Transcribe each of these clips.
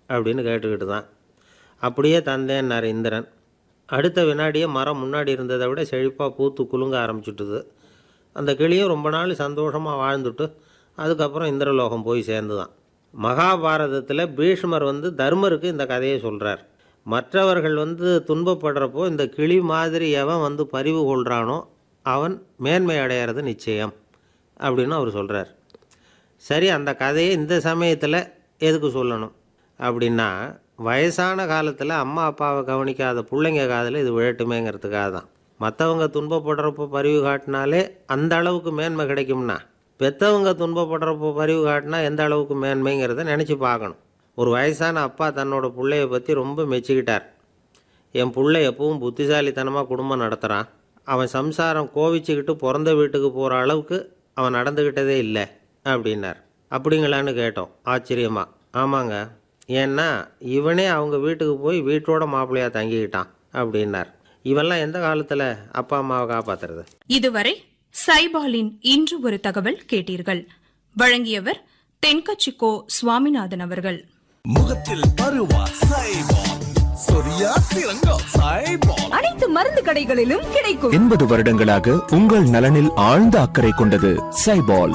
அப்படின்னு கேட்டுக்கிட்டு தான் அப்படியே தந்தேன்னார் இந்திரன் அடுத்த வினாடியே மரம் முன்னாடி இருந்ததை விட செழிப்பாக பூத்து குலுங்க ஆரம்பிச்சுட்டுது அந்த கிளியும் ரொம்ப நாள் சந்தோஷமாக வாழ்ந்துட்டு அதுக்கப்புறம் இந்திரலோகம் போய் சேர்ந்துதான் மகாபாரதத்தில் பீஷ்மர் வந்து தர்மருக்கு இந்த கதையை சொல்கிறார் மற்றவர்கள் வந்து துன்பப்படுறப்போ இந்த கிளி மாதிரி எவன் வந்து பரிவு கொள்கிறானோ அவன் மேன்மை அடையிறது நிச்சயம் அப்படின்னு அவர் சொல்கிறார் சரி அந்த கதையை இந்த சமயத்தில் எதுக்கு சொல்லணும் அப்படின்னா வயசான காலத்தில் அம்மா அப்பாவை கவனிக்காத பிள்ளைங்க காதில் இது விழட்டுமேங்கிறதுக்காக தான் மற்றவங்க துன்பப்படுறப்போ பரிவு காட்டினாலே அந்த அளவுக்கு மேன்மை கிடைக்கும்னா பெற்றவங்க துன்பப்படுறப்போ பரிவு காட்டினா எந்த அளவுக்கு மேன்மைங்கிறத நினச்சி பார்க்கணும் ஒரு வயசான அப்பா தன்னோட பிள்ளைய பற்றி ரொம்ப மெச்சிக்கிட்டார் என் பிள்ளை எப்பவும் புத்திசாலித்தனமாக குடும்பம் நடத்துகிறான் அவன் சம்சாரம் கோவிச்சுக்கிட்டு பிறந்த வீட்டுக்கு போகிற அளவுக்கு அவன் நடந்துக்கிட்டதே இல்லை அப்படின்னார் அப்படிங்களான்னு கேட்டோம் ஆச்சரியமா ஆமாங்க ஏன்னா இவனே அவங்க வீட்டுக்கு போய் வீட்டோட மாப்பிள்ளையாக தங்கிக்கிட்டான் அப்படின்னார் இவெல்லாம் எந்த காலத்தில் அப்பா அம்மாவை காப்பாத்துறது இதுவரை சைபாலின் இன்று ஒரு தகவல் கேட்டீர்கள் வழங்கியவர் தென்கச்சிக்கோ சுவாமிநாதன் அவர்கள் முகத்தில் பருவா சைபால் சொரியா சிறங்கம் சைபால் அனைத்து மருந்து கடைகளிலும் கிடைக்கும் எண்பது வருடங்களாக உங்கள் நலனில் ஆழ்ந்த அக்கறை கொண்டது சைபால்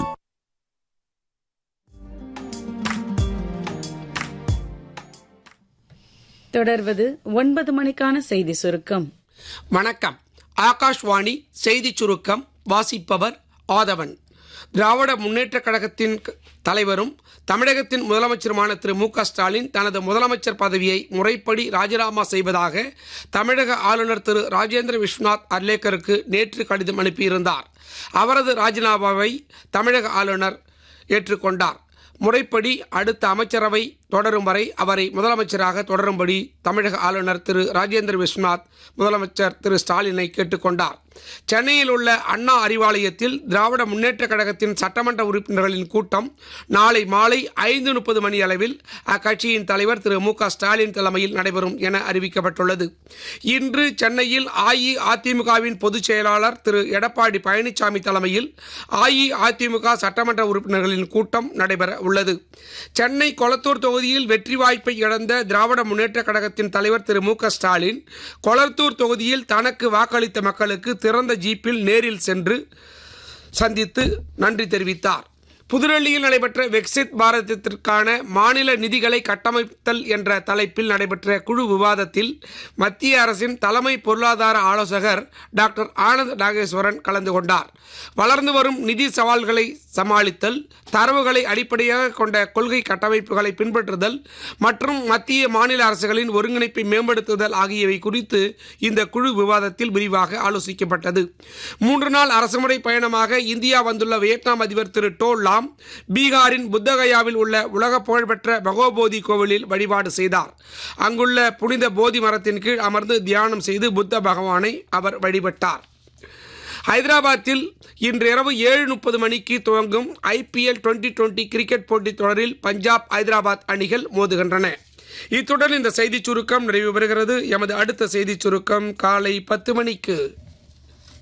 தொடர்வது ஒன்பது மணிக்கான செய்தி சுருக்கம் வணக்கம் ஆகாஷ்வாணி செய்திச் சுருக்கம் வாசிப்பவர் ஆதவன் திராவிட முன்னேற்றக் கழகத்தின் க- தலைவரும் தமிழகத்தின் முதலமைச்சருமான திரு மு க ஸ்டாலின் தனது முதலமைச்சர் பதவியை முறைப்படி ராஜினாமா செய்வதாக தமிழக ஆளுநர் திரு ராஜேந்திர விஸ்வநாத் அர்லேக்கருக்கு நேற்று கடிதம் அனுப்பியிருந்தார் அவரது ராஜினாமாவை தமிழக ஆளுநர் ஏற்றுக்கொண்டார் முறைப்படி அடுத்த அமைச்சரவை தொடரும் வரை அவரை முதலமைச்சராக தொடரும்படி தமிழக ஆளுநர் திரு ராஜேந்திர விஸ்வநாத் முதலமைச்சர் திரு ஸ்டாலினை கேட்டுக்கொண்டார் சென்னையில் உள்ள அண்ணா அறிவாலயத்தில் திராவிட முன்னேற்றக் கழகத்தின் சட்டமன்ற உறுப்பினர்களின் கூட்டம் நாளை மாலை ஐந்து முப்பது மணி அளவில் அக்கட்சியின் தலைவர் திரு மு க ஸ்டாலின் தலைமையில் நடைபெறும் என அறிவிக்கப்பட்டுள்ளது இன்று சென்னையில் அஇஅதிமுகவின் பொதுச் செயலாளர் திரு எடப்பாடி பழனிசாமி தலைமையில் அஇஅதிமுக சட்டமன்ற உறுப்பினர்களின் கூட்டம் நடைபெற உள்ளது சென்னை கொளத்தூர் தொகுதியில் வெற்றி வாய்ப்பை இழந்த திராவிட முன்னேற்றக் கழகத்தின் தலைவர் திரு மு க ஸ்டாலின் கொளத்தூர் தொகுதியில் தனக்கு வாக்களித்த மக்களுக்கு திறந்த ஜீப்பில் நேரில் சென்று சந்தித்து நன்றி தெரிவித்தார் புதுடெல்லியில் நடைபெற்ற வெக்சித் பாரதத்திற்கான மாநில நிதிகளை கட்டமைத்தல் என்ற தலைப்பில் நடைபெற்ற குழு விவாதத்தில் மத்திய அரசின் தலைமை பொருளாதார ஆலோசகர் டாக்டர் ஆனந்த் நாகேஸ்வரன் கலந்து கொண்டார் வளர்ந்து வரும் நிதி சவால்களை சமாளித்தல் தரவுகளை அடிப்படையாக கொண்ட கொள்கை கட்டமைப்புகளை பின்பற்றுதல் மற்றும் மத்திய மாநில அரசுகளின் ஒருங்கிணைப்பை மேம்படுத்துதல் ஆகியவை குறித்து இந்த குழு விவாதத்தில் விரிவாக ஆலோசிக்கப்பட்டது மூன்று நாள் அரசுமுறை பயணமாக இந்தியா வந்துள்ள வியட்நாம் அதிபர் திரு டோ லாம் பீகாரின் புத்தகயாவில் உள்ள உலக புகழ்பெற்ற பகோபோதி கோவிலில் வழிபாடு செய்தார் அங்குள்ள புனித போதி மரத்தின் கீழ் அமர்ந்து தியானம் செய்து புத்த பகவானை அவர் வழிபட்டார் ஹைதராபாத்தில் இன்று இரவு ஏழு முப்பது மணிக்கு துவங்கும் ஐபிஎல் டுவெண்டி டுவெண்டி கிரிக்கெட் போட்டித் தொடரில் பஞ்சாப் ஹைதராபாத் அணிகள் மோதுகின்றன இத்துடன் இந்த செய்திச் சுருக்கம் நிறைவு பெறுகிறது எமது அடுத்த செய்திச் சுருக்கம் காலை பத்து மணிக்கு